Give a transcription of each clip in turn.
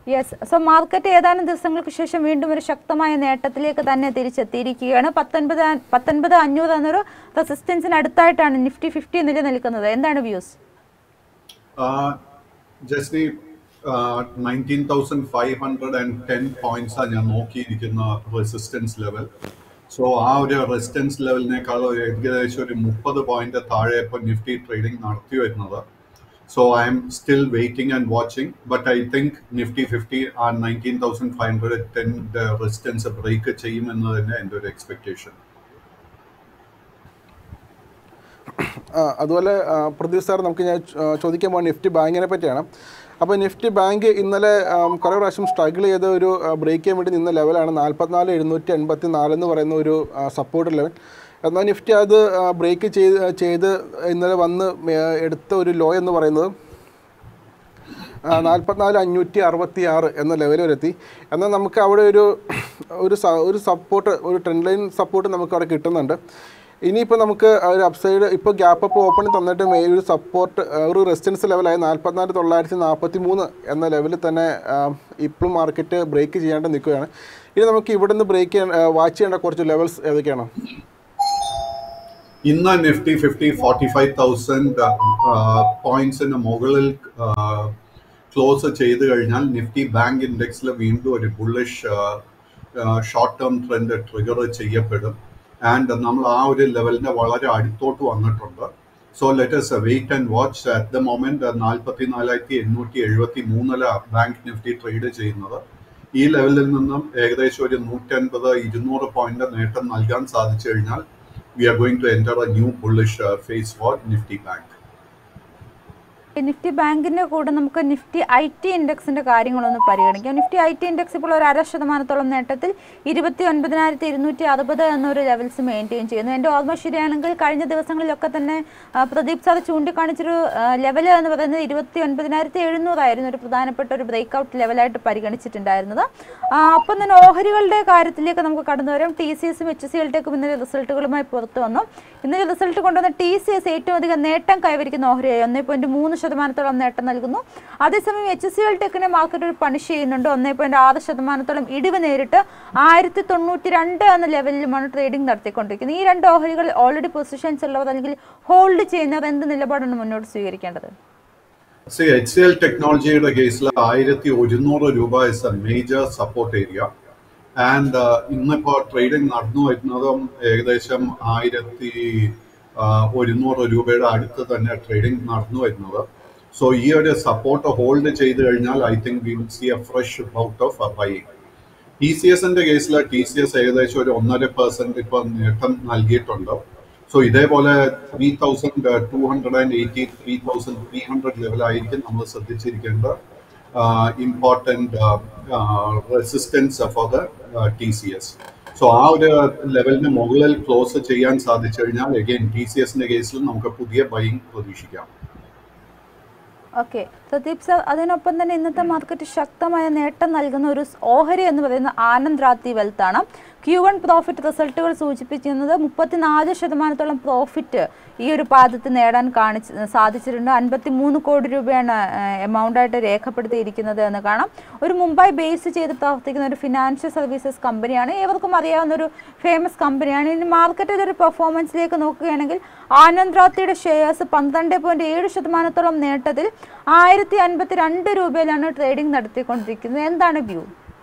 Yes so market ഏതാനും ദിവസങ്ങൾക്ക് ശേഷം വീണ്ടും ഒരു ശക്തമായ നേട്ടത്തിലേക്ക് തന്നെ തിരിച്ചെത്തിയിരിക്കുകയാണ് പത്തൊൻപത് പത്തൊൻപത് അഞ്ഞൂറ് എന്നൊരു റെസിസ്റ്റൻസിന് അടുത്തായിട്ടാണ് നിഫ്റ്റി ഫിഫ്റ്റി നിലനിൽക്കുന്നത് എന്താണ് വ്യൂസ് ജസ്നി nineteen thousand five hundred and ten points ആണ് ഞാൻ നോക്കിയിരിക്കുന്ന റെസിസ്റ്റൻസ് ലെവൽ സോ ആ ഒരു റെസിസ്റ്റൻസ് ലെവലിനേക്കാൾ ഒരു ഏകദേശം ഒരു മുപ്പത് പോയിന്റ് താഴെ ഇപ്പോൾ നിഫ്റ്റി ട്രേഡിംഗ് നടത്തി വരുന്നത് so I'm still waiting and watching but I think Nifty fifty ആ nineteen thousand five hundred ten resistance break ചെയ്യുമെന്ന് തന്നെ എൻ്റെ ഒരു എക്സ്പെക്ടേഷൻ ആ, അതുപോലെ ആ, പ്രദീപ് സാർ നമുക്ക് ഞാൻ ചോ- ചോദിക്കാൻ പോകുന്ന നിഫ്റ്റി ബാങ്കിനെ പറ്റിയാണ് അപ്പോൾ നിഫ്റ്റി ബാങ്ക് ഇന്നലെ ആം, കുറേ പ്രാവശ്യം സ്ട്രഗിൾ ചെയ്ത ഒരു ബ്രേക്ക് ചെയ്യാൻ വേണ്ടി നിന്ന ലെവലാണ് നാൽപ്പത്തിനാല് എഴുന്നൂറ്റി എൺപത്തി നാല് എന്ന് പറയുന്ന ഒരു സപ്പോർട്ട് ലെവൽ എന്നാൽ നിഫ്റ്റി അത് ബ്രേക്ക് ചെയ്ത് ചെയ്ത് ഇന്നലെ വന്ന് മേ- എടുത്ത ഒരു ലോ എന്ന് പറയുന്നത് നാൽപ്പത്തിനാല് അഞ്ഞൂറ്റി അറുപത്തി ആറ് എന്ന ലെവൽ വരെ എത്തി എന്നാൽ നമുക്ക് അവിടെ ഒരു ഒരു സ- ഒരു സപ്പോർട്ട് ഒരു ട്രെൻഡ് ലൈൻ സപ്പോർട്ട് നമുക്ക് അവിടെ കിട്ടുന്നുണ്ട് ഇനിയിപ്പോൾ നമുക്ക് ആ ഒരു അപ്സൈഡ് ഇപ്പോൾ ഗ്യാപ്പ് അപ്പ് ഓപ്പണിംഗ് തന്നിട്ട് മേ- ഒരു സപ്പോർട്ട് ഒരു റെസിസ്റ്റൻസ് ലെവലായ നാൽപ്പത്തിനാല് തൊള്ളായിരത്തി നാൽപ്പത്തി മൂന്ന് എന്ന ലെവലിൽ തന്നെ ഇപ്പോഴും മാർക്കറ്റ് ബ്രേക്ക് ചെയ്യാണ്ട് നിൽക്കുകയാണ് ഇനി നമുക്ക് ഇവിടെ നിന്ന് ബ്രേക്ക് ചെയ്യാൻ വാച്ച് ചെയ്യേണ്ട കുറച്ച് ലെവൽസ് ഏതൊക്കെയാണ് ഇന്ന് Nifty fifty forty five thousand പോയിന്റ്സിന് മുകളിൽ ക്ലോസ് ചെയ്ത് കഴിഞ്ഞാൽ നിഫ്റ്റി ബാങ്ക് ഇൻഡെക്സിൽ വീണ്ടും ഒരു bullish short term trend trigger ചെയ്യപ്പെടും ആൻഡ് നമ്മൾ ആ ഒരു ലെവലിന്റെ വളരെ അടുത്തോട്ട് വന്നിട്ടുണ്ട് so let's wait and watch at the moment നാൽപ്പത്തി നാലായിരത്തി എണ്ണൂറ്റി എഴുപത്തി മൂന്നില ബാങ്ക് നിഫ്റ്റി ട്രേഡ് ചെയ്യുന്നത് ഈ ലെവലിൽ നിന്നും ഏകദേശം ഒരു നൂറ്റൻപത് ഇരുന്നൂറ് പോയിന്റ് നേട്ടം നൽകാൻ സാധിച്ചു കഴിഞ്ഞാൽ we are going to enter a new bullish uh, phase for Nifty Bank. Nifty ബാങ്കിന്റെ കൂടെ നമുക്ക് നിഫ്റ്റി ഐ ടി ഇൻഡെക്സിന്റെ കാര്യങ്ങളൊന്ന് പരിഗണിക്കാം നിഫ്റ്റി ഐ ടി ഇൻഡെക്സ് ഇപ്പോൾ ഒരു അര ശതമാനത്തോളം നേട്ടത്തിൽ ഇരുപത്തി ഒൻപതിനായിരത്തി ഇരുന്നൂറ്റി അറുപത് എന്നൊരു ലെവൽസ് മെയിൻറ്റെയിൻ ചെയ്യുന്നു എൻ്റെ ഓർമ്മ ശരിയാണെങ്കിൽ കഴിഞ്ഞ ദിവസങ്ങളിലൊക്കെ തന്നെ ആ, പ്രദീപ് സാർ ചൂണ്ടിക്കാണിച്ചൊരു ലെവൽ എന്ന് പറയുന്നത് ഇരുപത്തി ഒൻപതിനായിരത്തി എഴുന്നൂറായിരുന്നു ഒരു പ്രധാനപ്പെട്ട ഒരു ബ്രേക്ക് ഔട്ട് ലെവലായിട്ട് പരിഗണിച്ചിട്ടുണ്ടായിരുന്നത് ആ, അപ്പം തന്നെ ഓഹരികളുടെ കാര്യത്തിലേക്ക് നമുക്ക് കടന്നു വരാം ടി സി എസും എച്ച് സി എൽ ടെക്കും ഇന്നലെ റിസൾട്ടുകളുമായി പുറത്തു വന്നു ഇന്നലെ റിസൾട്ട് കൊണ്ടുവന്ന ടി സി എസ് ഏറ്റവും അധികം നേട്ടം കൈവരിക്കുന്ന ഓഹരിയായി ഒന്നേ പോയിന്റ് മൂന്ന് ശതമാനത്തോളം നേട്ടം നൽകുന്നു അതേസമയം എച്ച് സി എൽ ടെക്കിനെ മാർക്കറ്റ് ഒരു പണിഷ് ചെയ്യുന്നുണ്ട് ഒന്നേ പോയിന്റ് ആറ് ശതമാനത്തോളം ഇടിവ് നേരിട്ട് ആയിരത്തി തൊണ്ണൂറ്റി രണ്ട് എന്ന ലെവലിലുമാണ് ട്രേഡിംഗ് നടത്തിക്കൊണ്ടിരിക്കുന്നത് ഈ രണ്ട് ഓഹരികൾ ഓൾറെഡി പൊസിഷൻസ് ഉള്ളവർ അല്ലെങ്കിൽ ഹോൾഡ് ചെയ്യുന്നവർ എന്ത് നിലപാടാണ് മുന്നോട്ട് സ്വീകരിക്കേണ്ടത് See, HCL ടെക്നോളജിയുടെ കേസിൽ ആയിരത്തി ഒരുന്നൂറ് രൂപ is a major support area and ഇന്നിപ്പോ ട്രേഡിംഗ് നടന്നു വരുന്നതും ഏകദേശം ആയിരത്തി ഒരുന്നൂറ് രൂപയുടെ അടുത്ത് തന്നെ ട്രേഡിംഗ് നടന്നു വരുന്നത് സോ ഈ ഒരു സപ്പോർട്ട് ഹോൾഡ് ചെയ്ത് കഴിഞ്ഞാൽ I think we will see a fresh bout of buying T C എസിന്റെ കേസിൽ ടി സി എസ് ഏകദേശം ഒരു ഒന്നര പെർസെന്റ് ഇപ്പൊ നേട്ടം നൽകിയിട്ടുണ്ട് സോ ഇതേപോലെ three thousand two hundred and eighty three thousand three hundred ലെവലായിരിക്കും നമ്മൾ ശ്രദ്ധിച്ചിരിക്കേണ്ട important resistance for the T C S so ആ ഒരു ലെവലിന് മുകളിൽ ക്ലോസ് ചെയ്യാൻ സാധിച്ചു കഴിഞ്ഞാൽ അഗൈൻ ടി സി എസിന്റെ കേസിൽ നമുക്ക് പുതിയ ബൈങ് പ്രതീക്ഷിക്കാം ഓക്കെ പ്രദീപ് സർ അതിനൊപ്പം തന്നെ ഇന്നത്തെ മാർക്കറ്റ് ശക്തമായ നേട്ടം നൽകുന്ന ഒരു സ് ഓഹരി എന്ന് പറയുന്ന ആനന്ദ് റാത്തി വെൽത്ത് ആണ് ക്യൂ വൺ പ്രോഫിറ്റ് റിസൾട്ടുകൾ സൂചിപ്പിക്കുന്നത് മുപ്പത്തിനാല് ശതമാനത്തോളം പ്രോഫിറ്റ് ഈ ഒരു പാദത്തിൽ നേടാൻ കാണിച്ച് സാധിച്ചിട്ടുണ്ട് അൻപത്തി മൂന്ന് കോടി രൂപയാണ് എമൗണ്ട് ആയിട്ട് രേഖപ്പെടുത്തിയിരിക്കുന്നത് എന്ന് കാണാം ഒരു മുംബൈ ബേസ് ചെയ്ത് പ്രവർത്തിക്കുന്ന ഒരു ഫിനാൻഷ്യൽ സർവീസസ് കമ്പനിയാണ് ഏവർക്കും അറിയാവുന്ന ഒരു ഫേമസ് കമ്പനിയാണ് ഇനി മാർക്കറ്റിൽ ഒരു പെർഫോമൻസിലേക്ക് നോക്കുകയാണെങ്കിൽ ആനന്ദ് റാത്തിയുടെ ഷെയർസ് പന്ത്രണ്ട് പോയിന്റ് ഏഴ് ശതമാനത്തോളം നേട്ടത്തിൽ ആയിരത്തി അൻപത്തി രണ്ട് രൂപയിലാണ് ട്രേഡിംഗ് നടത്തിക്കൊണ്ടിരിക്കുന്നത് എന്താണ് വ്യൂ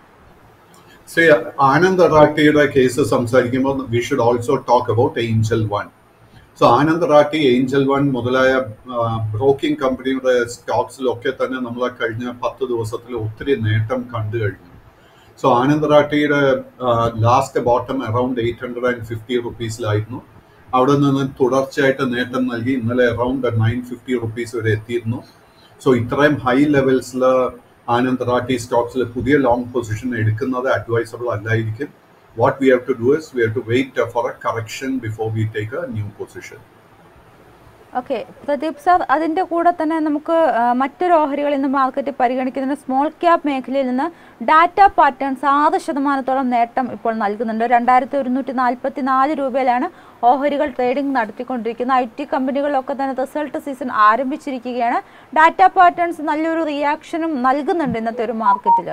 സേ ആനന്ദ് റാട്ടിയുടെ കേസ് സംസാരിക്കുമ്പോൾ we should also talk about Angel One so Anand Rathi Angel One മുതലായ ബ്രോക്കിംഗ് കമ്പനിയുടെ സ്റ്റോക്സിലൊക്കെ തന്നെ നമ്മൾ കഴിഞ്ഞ പത്ത് ദിവസത്തിൽ ഒത്തിരി നേട്ടം കണ്ടു കഴിഞ്ഞു സോ ആനന്ദ് റാട്ടിയുടെ last bottom around eight hundred and fifty റുപ്പീസിലായിരുന്നു അവിടെ നിന്ന് തുടർച്ചയായിട്ട് നേട്ടം നൽകി ഇന്നലെ അറൌണ്ട് നയൻ ഫിഫ്റ്റി റുപ്പീസ് വരെ എത്തിയിരുന്നു സോ ഇത്രയും ഹൈ ലെവൽസിൽ ആനന്ദ് റാട്ടി സ്റ്റോക്സിൽ പുതിയ ലോങ് പൊസിഷൻ എടുക്കുന്നത് അഡ്വൈസബിൾ അല്ലായിരിക്കും what we have to do is we have to wait for a correction before we take a new position okay Pradeep sir അതിൻ്റെ കൂടെ തന്നെ നമുക്ക് ആ, മറ്റൊരു ഓഹരികൾ ഇന്ന് മാർക്കറ്റിൽ പരിഗണിക്കുന്നതിന് സ്മോൾ ക്യാപ് മേഖലയിൽ നിന്ന് ഡാറ്റ പാറ്റേൺസ് ആറ് ശതമാനത്തോളം നേട്ടം ഇപ്പോൾ നൽകുന്നുണ്ട് രണ്ടായിരത്തി ഒരുന്നൂറ്റി നാൽപ്പത്തി നാല് രൂപയിലാണ് ഓഹരികൾ ട്രേഡിംഗ് നടത്തിക്കൊണ്ടിരിക്കുന്നത് ഐ ടി കമ്പനികളിലൊക്കെ തന്നെ റിസൾട്ട് സീസൺ ആരംഭിച്ചിരിക്കുകയാണ് ഡാറ്റ പാറ്റേൺസ് നല്ലൊരു റിയാക്ഷനും നൽകുന്നുണ്ട് ഇന്നത്തെ ഒരു മാർക്കറ്റിൽ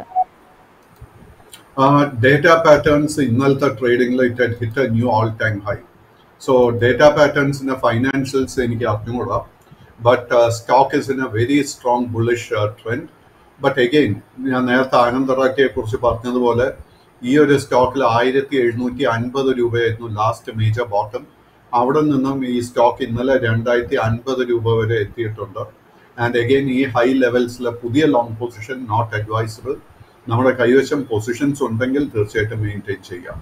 ഡേറ്റ പാറ്റേൺസ് ഇന്നലത്തെ ട്രേഡിംഗിൽ it hit a new all time high so Data പാറ്റേൺസിന്റെ ഫൈനാൻഷ്യൽസ് എനിക്ക് അറിഞ്ഞുകൂടാ but stock is in a very strong bullish trend but again ഞാൻ നേരത്തെ ആനന്ദറാക്കിയെ കുറിച്ച് പറഞ്ഞതുപോലെ ഈ ഒരു സ്റ്റോക്കിൽ ആയിരത്തി എഴുന്നൂറ്റി അൻപത് രൂപയായിരുന്നു ലാസ്റ്റ് മേജർ ബോട്ടം അവിടെ നിന്നും ഈ സ്റ്റോക്ക് ഇന്നലെ രണ്ടായിരത്തി അൻപത് രൂപ വരെ എത്തിയിട്ടുണ്ട് ആൻഡ് അഗെയിൻ ഈ ഹൈ ലെവൽസിലെ പുതിയ ലോങ് പൊസിഷൻ നോട്ട് അഡ്വൈസബിൾ നമ്മുടെ കൈവശം പൊസിഷൻസ് ഉണ്ടെങ്കിൽ തീർച്ചയായിട്ടും മെയിൻറ്റെയിൻ ചെയ്യാം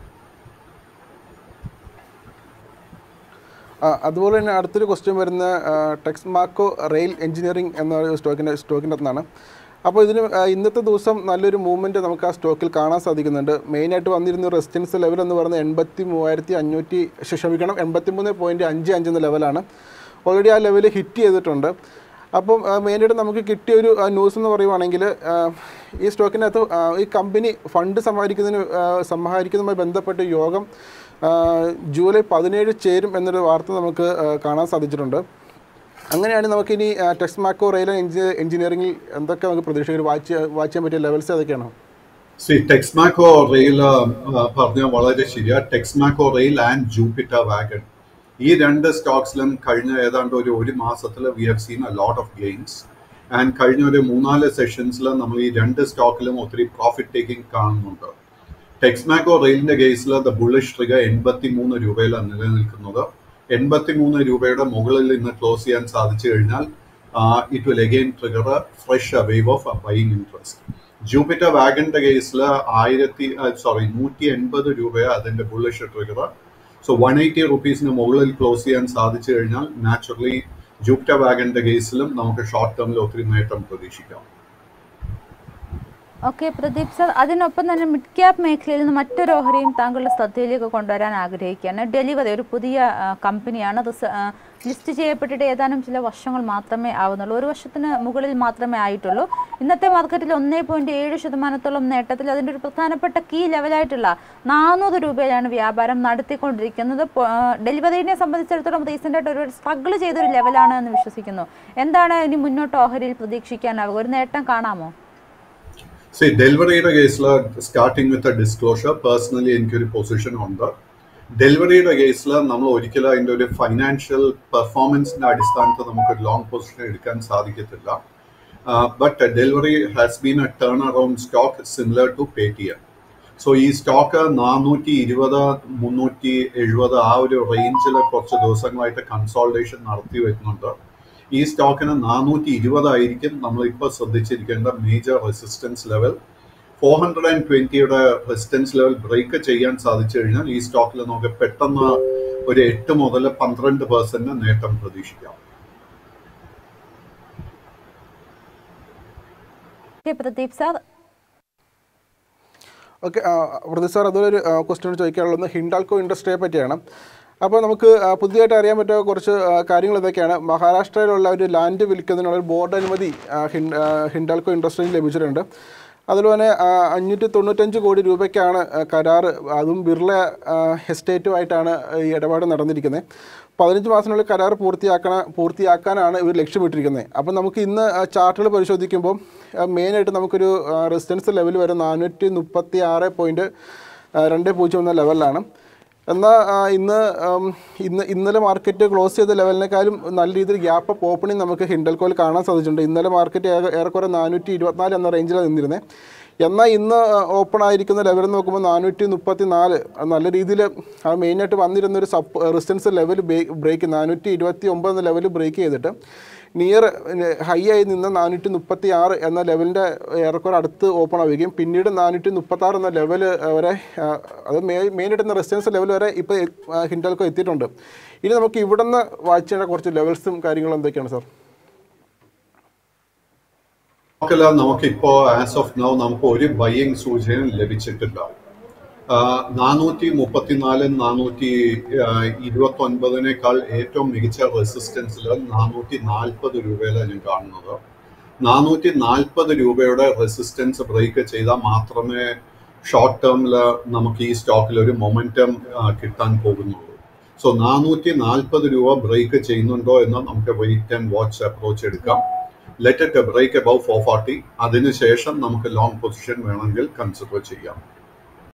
ആ, അതുപോലെ തന്നെ അടുത്തൊരു ക്വസ്റ്റ്യൻ വരുന്ന ടെക്സ് മാക്കോ റെയിൽ എഞ്ചിനീയറിംഗ് എന്ന ഒരു സ്റ്റോക്കിൻ്റെ സ്റ്റോക്കിൻ്റെ അകത്തുനിന്നാണ് അപ്പോൾ ഇതിന് ആ, ഇന്നത്തെ ദിവസം നല്ലൊരു മൂവ്മെൻറ്റ് നമുക്ക് ആ സ്റ്റോക്കിൽ കാണാൻ സാധിക്കുന്നുണ്ട് മെയിനായിട്ട് വന്നിരുന്ന റെസിസ്റ്റൻസ് ലെവൽ എന്ന് പറയുന്നത് എൺപത്തി മൂവായിരത്തി അഞ്ഞൂറ്റി ശ്ശെ, ക്ഷമിക്കണം എൺപത്തി മൂന്ന് പോയിൻറ്റ് അഞ്ച് അഞ്ച് എന്ന ലെവലാണ് ഓൾറെഡി ആ ലെവൽ ഹിറ്റ് ചെയ്തിട്ടുണ്ട് അപ്പം മെയിനായിട്ട് നമുക്ക് കിട്ടിയ ഒരു ന്യൂസ് എന്ന് പറയുവാണെങ്കിൽ ആ, ഈ സ്റ്റോക്കിനകത്ത് ആ, ഈ കമ്പനി ഫണ്ട് സമാഹരിക്കുന്നതിന് ആ, സമാഹരിക്കുന്നതുമായി ബന്ധപ്പെട്ട യോഗം ആ, ജൂലൈ പതിനേഴ് ചേരും എന്നൊരു വാർത്ത നമുക്ക് ആ, കാണാൻ സാധിച്ചിട്ടുണ്ട് അങ്ങനെയാണ് നമുക്കിനി ടെക്സ് മാക്കോ റെയിൽ എഞ്ചി എഞ്ചിനീയറിംഗിൽ എന്തൊക്കെ നമുക്ക് പ്രതീക്ഷിക്കാൻ വാച്ച് വാച്ച് ചെയ്യാൻ പറ്റിയ ലെവൽസ് ഏതൊക്കെയാണ് സി ടെക്സ്മാക്കോ റെയിൽ പറഞ്ഞ വളരെ ശരിയാ Texmaco Rail and Jupiter Wagon ഈ രണ്ട് സ്റ്റോക്സിലും കഴിഞ്ഞ ഏതാണ്ട് ഒരു ഒരു മാസത്തിൽ we have seen a lot of gains and കഴിഞ്ഞ ഒരു മൂന്നാല് സെഷൻസിൽ നമ്മൾ ഈ രണ്ട് സ്റ്റോക്കിലും ഒത്തിരി പ്രോഫിറ്റ് ടേക്കിംഗ് കാണുന്നുണ്ട് ടെക്സ്മാക്കോ റെയിലിന്റെ കേസിൽ ദ ബുള്ളിഷ് ട്രിഗർ എൺപത്തി മൂന്ന് രൂപയിലാണ് നിലനിൽക്കുന്നത് എൺപത്തി മൂന്ന് രൂപയുടെ മുകളിൽ ഇന്ന് ക്ലോസ് ചെയ്യാൻ സാധിച്ചു കഴിഞ്ഞാൽ it will again trigger fresh wave of buying interest Jupiter വാഗന്റെ കേസിൽ ആയിരത്തി സോറി നൂറ്റി എൺപത് രൂപയാണ് അതിന്റെ bullish trigger so one eighty റുപ്പീസിന് മുകളിൽ ക്ലോസ് ചെയ്യാൻ സാധിച്ചു കഴിഞ്ഞാൽ നാച്ചുറലി ജൂപ്പിറ്റർ വാഗന്റെ കേസിലും നമുക്ക് ഷോർട്ട് ടേമിൽ ഒത്തിരി നേട്ടം പ്രതീക്ഷിക്കാം ഓക്കെ പ്രദീപ് സർ അതിനൊപ്പം തന്നെ മിഡ് ക്യാപ് മേഖലയിൽ നിന്ന് മറ്റൊരു ഓഹരിയും താങ്കളുടെ ശ്രദ്ധയിലേക്ക് കൊണ്ടുവരാൻ ആഗ്രഹിക്കുകയാണ് ഡെലിവറി ഒരു പുതിയ ആ, കമ്പനിയാണ് അത് സ- ആ, ലിസ്റ്റ് ചെയ്യപ്പെട്ടിട്ട് ഏതാനും ചില വർഷങ്ങൾ മാത്രമേ ആവുന്നുള്ളൂ ഒരു വർഷത്തിന് മുകളിൽ മാത്രമേ ആയിട്ടുള്ളൂ ഇന്നത്തെ മാർക്കറ്റിൽ ഒന്നേ പോയിന്റ് ഏഴ് ശതമാനത്തോളം നേട്ടത്തിൽ അതിൻ്റെ ഒരു പ്രധാനപ്പെട്ട കീ ലെവലായിട്ടുള്ള നാനൂറ് രൂപയിലാണ് വ്യാപാരം നടത്തിക്കൊണ്ടിരിക്കുന്നത് പൊ- ആ, ഡെലിവറിനെ സംബന്ധിച്ചിടത്തോളം റീസെൻ്റ് ആയിട്ട് ഒരു സ്ട്രഗിൾ ചെയ്തൊരു ലെവലാണ് എന്ന് വിശ്വസിക്കുന്നു എന്താണ് ഇനി മുന്നോട്ട് ഓഹരിയിൽ പ്രതീക്ഷിക്കാനാവുക ഒരു നേട്ടം കാണാമോ സി ഡെലിവറിയുടെ കേസിൽ സ്റ്റാർട്ടിങ് വിത്ത് ഡിസ്ക്ലോഷർ പേഴ്സണലി എനിക്കൊരു പൊസിഷൻ ഉണ്ട് ഡെലിവറിയുടെ കേസിൽ നമ്മൾ ഒരിക്കലും അതിൻ്റെ ഒരു ഫൈനാൻഷ്യൽ പെർഫോമൻസിന്റെ അടിസ്ഥാനത്തിൽ നമുക്ക് ഒരു ലോങ് പൊസിഷൻ എടുക്കാൻ സാധിക്കത്തില്ല but Delhivery has been a turn around stock similar to Paytm so ഈ സ്റ്റോക്ക് നാനൂറ്റി ഇരുപത് മുന്നൂറ്റി എഴുപത് ആ ഒരു റേഞ്ചിൽ കുറച്ച് ദിവസങ്ങളായിട്ട് കൺസോൾട്ടേഷൻ നടത്തി വരുന്നുണ്ട് ഈ സ്റ്റോക്കിന് നാനൂറ്റി ഇരുപതായിരിക്കും നമ്മൾ ഇപ്പോൾ ശ്രദ്ധിച്ചിരിക്കേണ്ട major resistance level four hundred and ട്വന്റിയുടെ റെസിസ്റ്റൻസ് ലെവൽ ബ്രേക്ക് ചെയ്യാൻ സാധിച്ചു കഴിഞ്ഞാൽ ഈ സ്റ്റോക്കിൽ നമുക്ക് പെട്ടെന്ന് ഒരു എട്ട് മുതൽ പന്ത്രണ്ട് പെർസെന്റ് നേട്ടം പ്രതീക്ഷിക്കാം okay Pradeep sir okay Pradeep sir അതുപോലെ ഒരു ക്വസ്റ്റ്യൻ ചോദിക്കാനുള്ളത് ഹിൻഡാൽക്കോ ഇൻഡസ്ട്രിയെ പറ്റിയാണ് അപ്പോൾ നമുക്ക് ആ, പുതിയതായിട്ട് അറിയാൻ പറ്റിയ കുറച്ച് ആ, കാര്യങ്ങൾ ഇതൊക്കെയാണ് മഹാരാഷ്ട്രയിലുള്ള ഒരു ലാൻഡ് വിൽക്കുന്നതിനുള്ള ഒരു ബോർഡ് അനുമതി ആ, ഹിൻ- ആ, ഹിൻഡാൽക്കോ ഇൻഡസ്ട്രിയിൽ ലഭിച്ചിട്ടുണ്ട് അതുപോലെ ആ, അഞ്ഞൂറ്റി തൊണ്ണൂറ്റഞ്ച് കോടി രൂപയ്ക്കാണ് ആ, കരാർ അതും ബിർള ആ, എസ്റ്റേറ്റുമായിട്ടാണ് ഈ ഇടപാട് നടന്നിരിക്കുന്നത് പതിനഞ്ച് മാസത്തിനുള്ളിൽ കരാർ പൂർത്തിയാക്കണ പൂർത്തിയാക്കാനാണ് ഇവർ ലക്ഷ്യമിട്ടിരിക്കുന്നത് അപ്പം നമുക്ക് ഇന്ന് ചാർട്ടുകൾ പരിശോധിക്കുമ്പോൾ മെയിനായിട്ട് നമുക്കൊരു റെസിസ്റ്റൻസ് ലെവൽ വരെ നാനൂറ്റി മുപ്പത്തി ആറ് പോയിൻറ്റ് രണ്ട് പൂജ്യം എന്ന ലെവലിലാണ് എന്നാൽ ആ, ഇന്ന് ഉം, ഇന്ന് ഇന്നലെ മാർക്കറ്റ് ക്ലോസ് ചെയ്ത ലെവലിനേക്കാളും നല്ല രീതിയിൽ ഗ്യാപ്പ് അപ്പ് ഓപ്പണിംഗ് നമുക്ക് ഹിൻഡൽക്കോയിൽ കാണാൻ സാധിച്ചിട്ടുണ്ട് ഇന്നലെ മാർക്കറ്റ് ഏറെ- ഏറെക്കുറെ നാനൂറ്റി ഇരുപത്തിനാല് എന്ന റേഞ്ചിലാണ് നിന്നിരുന്നത് എന്നാൽ ഇന്ന് ഓപ്പൺ ആയിരിക്കുന്ന ലെവൽ നോക്കുമ്പോൾ നാനൂറ്റി മുപ്പത്തി നാല് നല്ല രീതിയിൽ ആ മെയിനായിട്ട് വന്നിരുന്ന ഒരു സപ്പ് റെസിസ്റ്റൻസ് ലെവൽ ബ്രേക്ക് നാനൂറ്റി ഇരുപത്തി ഒമ്പത് എന്ന ലെവൽ ബ്രേക്ക് ചെയ്തിട്ട് നിയർ ഹൈ ആയി നിന്ന് നാനൂറ്റി മുപ്പത്തി ആറ് എന്ന ലെവലിൻ്റെ ഏറെക്കുറെ അടുത്ത് ഓപ്പൺ ആവുകയും പിന്നീട് നാനൂറ്റി മുപ്പത്തി ആറ് എന്ന ലെവൽ വരെ ആ, അത് മെയിൻ മെയിനായിട്ട് റെസിസ്റ്റൻസ് ലെവൽ വരെ ഇപ്പോൾ ഹിൻഡൽക്കോ എത്തിയിട്ടുണ്ട് ഇനി നമുക്ക് ഇവിടെ നിന്ന് വാച്ച് ചെയ്യേണ്ട കുറച്ച് ലെവൽസും കാര്യങ്ങളും എന്തൊക്കെയാണ് സാർ സ്റ്റോക്കില് നമുക്കിപ്പോ ആസ് ഓഫ് നൗ നമുക്ക് ഒരു ബൈയിങ് സൂചനയും ലഭിച്ചിട്ടില്ല നാനൂറ്റി മുപ്പത്തിനാല് നാനൂറ്റി ഇരുപത്തി ഒൻപതിനേക്കാൾ ഏറ്റവും മികച്ച റെസിസ്റ്റൻസിൽ നാനൂറ്റി നാൽപ്പത് രൂപയിലാണ് ഞാൻ കാണുന്നത് നാനൂറ്റി നാൽപ്പത് രൂപയുടെ റെസിസ്റ്റൻസ് ബ്രേക്ക് ചെയ്താൽ മാത്രമേ ഷോർട്ട് ടേമിൽ നമുക്ക് ഈ സ്റ്റോക്കിൽ ഒരു മൊമെൻറ്റം കിട്ടാൻ പോകുന്നുള്ളൂ സോ നാനൂറ്റി നാൽപ്പത് രൂപ ബ്രേക്ക് ചെയ്യുന്നുണ്ടോ എന്ന് നമുക്ക് വെയിറ്റ് ആൻഡ് വാച്ച് അപ്രോച്ച് എടുക്കാം let it break above four forty അതിനുശേഷം നമുക്ക് ലോങ് പൊസിഷൻ വേണമെങ്കിൽ കൺസിഡർ ചെയ്യാം